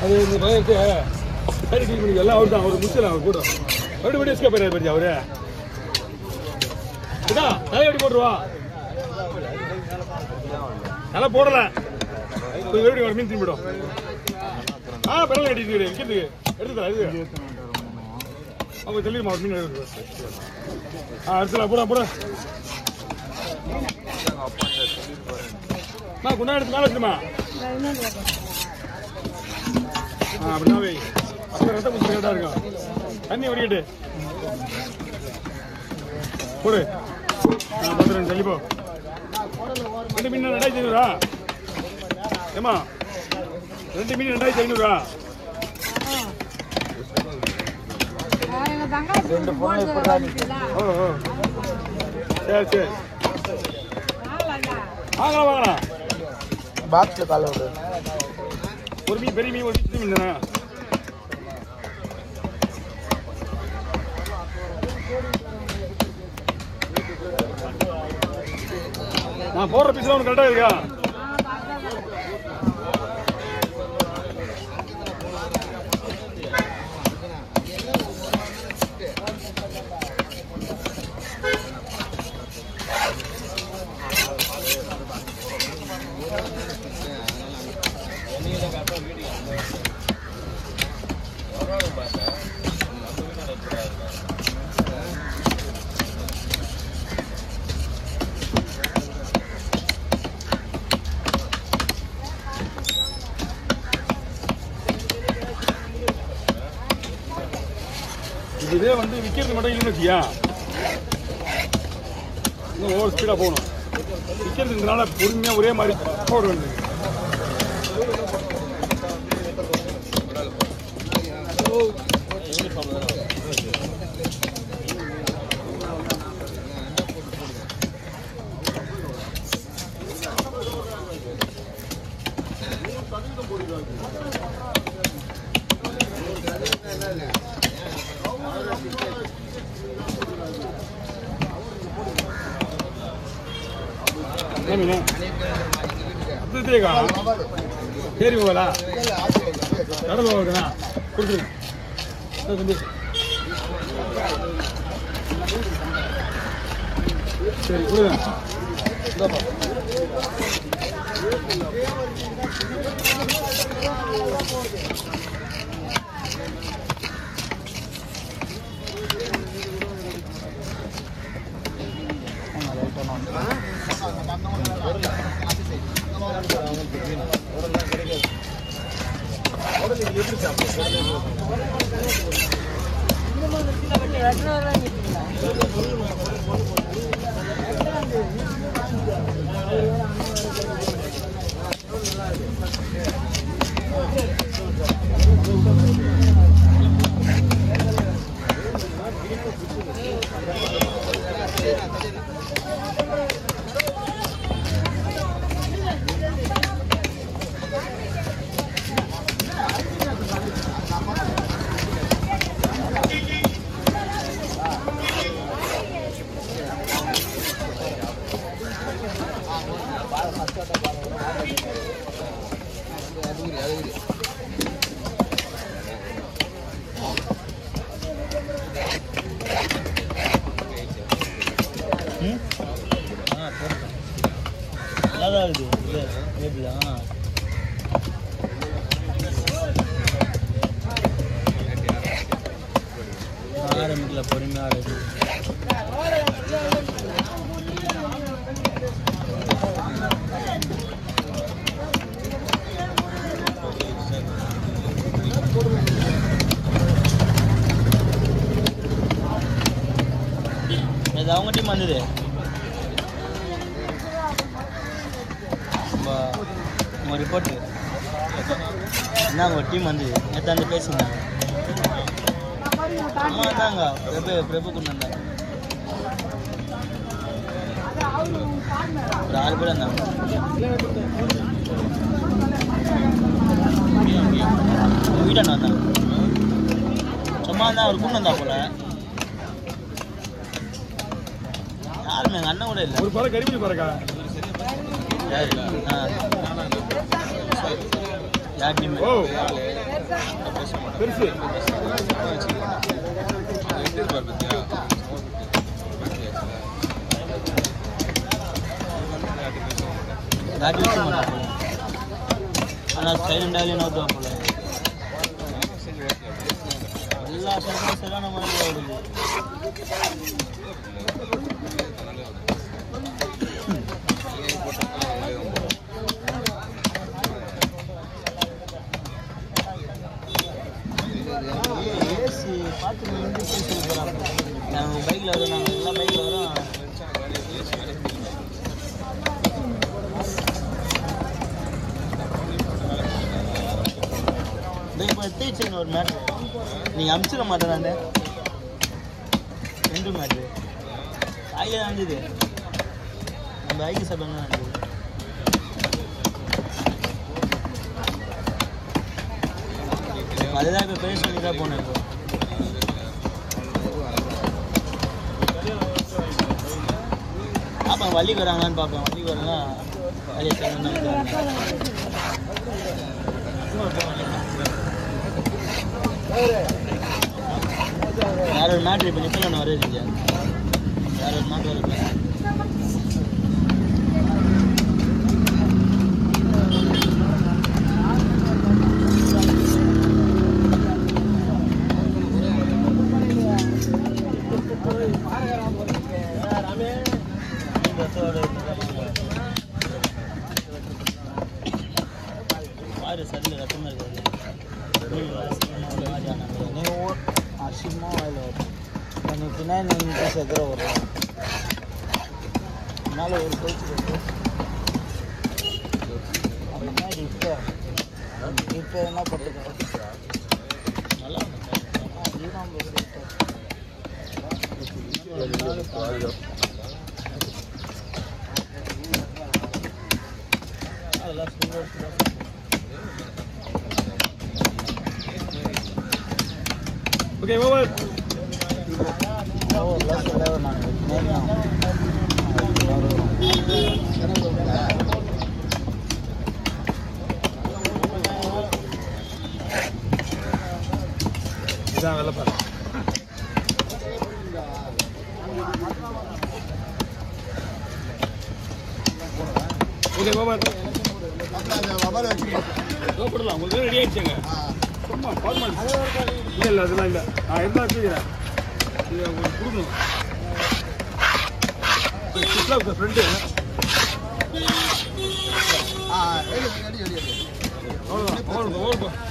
அது இந்த பயத்து சரி டீல் பண்ணி எல்லாம் அவர் தான் அவர் முடிச்சலாம் அவர் கூட மறுபடியும் எஸ்கே போயிடாரு பற்றி அவரு இதா தலை எப்படி போட்டுருவா நல்லா போடல கொஞ்சம் மறுபடியும் ஒரு மீன் திரும்பிடும் ஆ பரவாயில்ல கட்டிட்டு விற்கிறதுக்கு எடுத்துக்கலாம் இது அவங்க சொல்லிடுமா ஒரு மீன் எடுத்து ஆ எடுத்துலாம் போடா போடா அம்மா குண்டா எடுத்து மேலே வச்சுமா ஆ அப்படிதான் வை அப்புறம் ரத்தம் கொஞ்சம் கரெக்டாக இருக்கும் தண்ணி வடிக்கட்டு போடு ஆ பத்திரம் தள்ளி போ ரெண்டு மீன் ரெண்டாயிரத்தி ஐநூறா ஏமா ரெண்டு மீன் ரெண்டாயிரத்தி ஐநூறா ரெண்டு பொண்ணு இப்படி ஓ ஓ சரி சரி வாங்கலாம் வாங்கலாம் பாக்ஸ்ல கால விடு ஒரு மீன் பெரிய மீன் ஒரு மீன் சின்ன மீன் தானே நான் போடுற பீஸ்லாம் உனக்கு கரெக்டாக இருக்கா இதே வந்து விற்கிறது மட்டும் இல்லைன்னு வச்சியா இன்னும் ஓவர் ஸ்பீடாக போகணும் விற்கிறதுனால பொறுமையாக ஒரே மாதிரி போட வேண்டியது என்ன மீன் அப்படியே காணும் சரி போகலா கடல் போகுதுண்ணா கொடுத்துருங்க இதோ தம்பி சரி கொடுங்க இந்தாப்பா. நல்லா தான் இருக்குது இது வேப்பில ஆ ஆரம்பிக்கல பொறுமையாக ஆரம்பி இது அவங்க டீம் வந்தது நம்ம நம்ம ரிப்போர்ட்டு என்ன உங்கள் டீம் வந்து நேற்று வந்து பேசியிருந்தாங்க அம்மா தாங்க பிரபு பிரபு கொண்டு வந்தாங்க ஒரு ஆறு பேர் வந்தாங்க உங்க வீட்டாண்ட வந்தாங்க சும்மா தான் அவர் கொண்டு வந்தா போல யாருமே எங்கள் அண்ணன் கூட இல்லை ஒரு பறை கறிமீன் பறக்கா யாரு ஆ யார் டீம் ஓ பெருசு காட்டி வச்சு மாட்டா போல ஆனால் சைலண்டாகவே நோத்துவா போல எல்லா சைடும் சரியான மாதிரி ஓடுது ஏசி பார்த்து வந்து பேசி போகிறாங்க நாங்கள் பைக்கில் வரோம் நாங்கள் எல்லா பைக்கில் வரோம் இப்போ எடுத்து ஒரு மேட்ரு நீங்கள் அமுச்சிட மாட்டேன் ரெண்டு மேட்ரு ஆகிய வந்தது நம்ம ஐடி சபை வந்தது அதுதான் இப்போ பேச சொல்லி தான் போனேன் இப்போ பார்ப்பேன் வள்ளிக்கு வராங்களான்னு பார்ப்பேன் வள்ளிக்கு வரலாம் வேலையை செய்யணும் வேற ஒரு மேட்ரு இப்போ நிக்கல நான் வரது இல்லையா வேற ஒரு மேட்ரு வருது பாரு சரியில் ரத்தமாக இருக்காது ನೀವು ಅರ್ಶಿಮ ಆಯಿಲ್ ನಾನು ಫಿನೈಲ್ ನಿಂತು ಸೆದ್ರ ಅವರು ನಾಳೆ ஒரு போயிட்டு முன்னாடி இப்போ இப்போ என்ன போட்டுக்கிறோம் நல்லா ஈரம் போட்டு அதெல்லாம் சூப்பர் சூப்பர் ஓகே ஓவர் ஓ எல்லாம் சொல்ல நான் நேரம் இதான் வெள்ளப்பாரு ஓகே ஓவர் போடலாம் உங்களுக்கு ரெடி ஆயிடுச்சுங்க சும்மா ஃபார்மல் இல்லை இல்லை அதெல்லாம் இல்லை நான் இருந்தால் வச்சுக்கிறேன் இது உங்களுக்கு கொடுக்கணும் சிஸ்லாவுக்கு ஃப்ரெண்டு அவ்வளோதான் அவ்வளோ அவ்வளோ